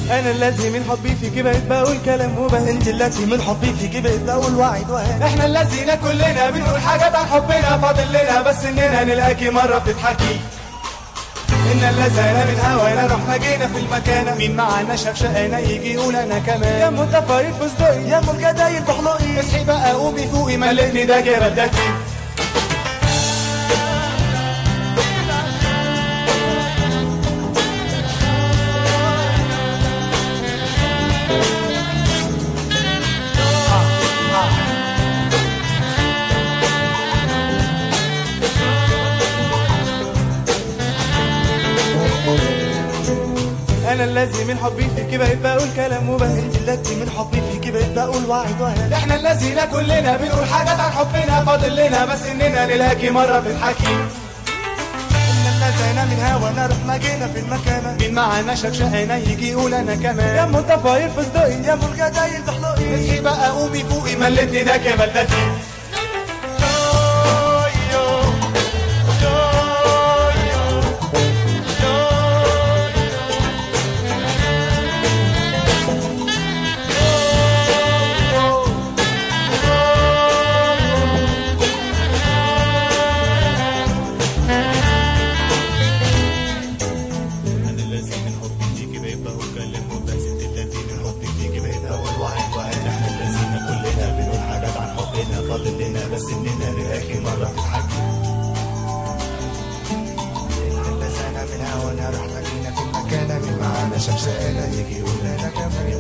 انا الذي من حبي فيك بقيت بقول كلام وبهن انت التي من حبي فيك بقيت بقول وعد وهان احنا الذين كلنا بنقول حاجات عن حبنا فاضل لنا بس اننا نلاقي مرة بتضحكي إن اللذانة من هوانا رحنا جينا في المكانة مين معانا شاف شقانا يجي يقول أنا كمان يا متفاير في صدقي يا ام الجدايل بحلقي اصحي بقى قومي فوقي ملتني ده جردتي انا الذي من حبي فيك بقيت بقول كلام وبهن انت التي من حبي فيك بقيت بقول وعد وهان احنا الذين كلنا بنقول حاجات عن حبنا فاضل لنا بس اننا نلاقي مرة تضحكي ان اللذانة من هوانا رحنا جينا في المكانة مين معانا شاف شقانا يجي يقول انا كمان يا متفاير في صدقي يا ام الجدايل بحلقي اصحي بقى قومي فوقي ملتني ده كبلدتي انا الذي من حبي فيك بقيت بقول كلام وبس انت التي من حبي فيك بقيت بقول وعد وهان احنا الذين كلنا بنقول حاجات عن حبنا فاضل لنا بس اننا نلاقي مرة تضحكي إن اللذانة من هوانا رحنا جينا في المكانة مين معانا شاف شقانا يجي يقول انا كمان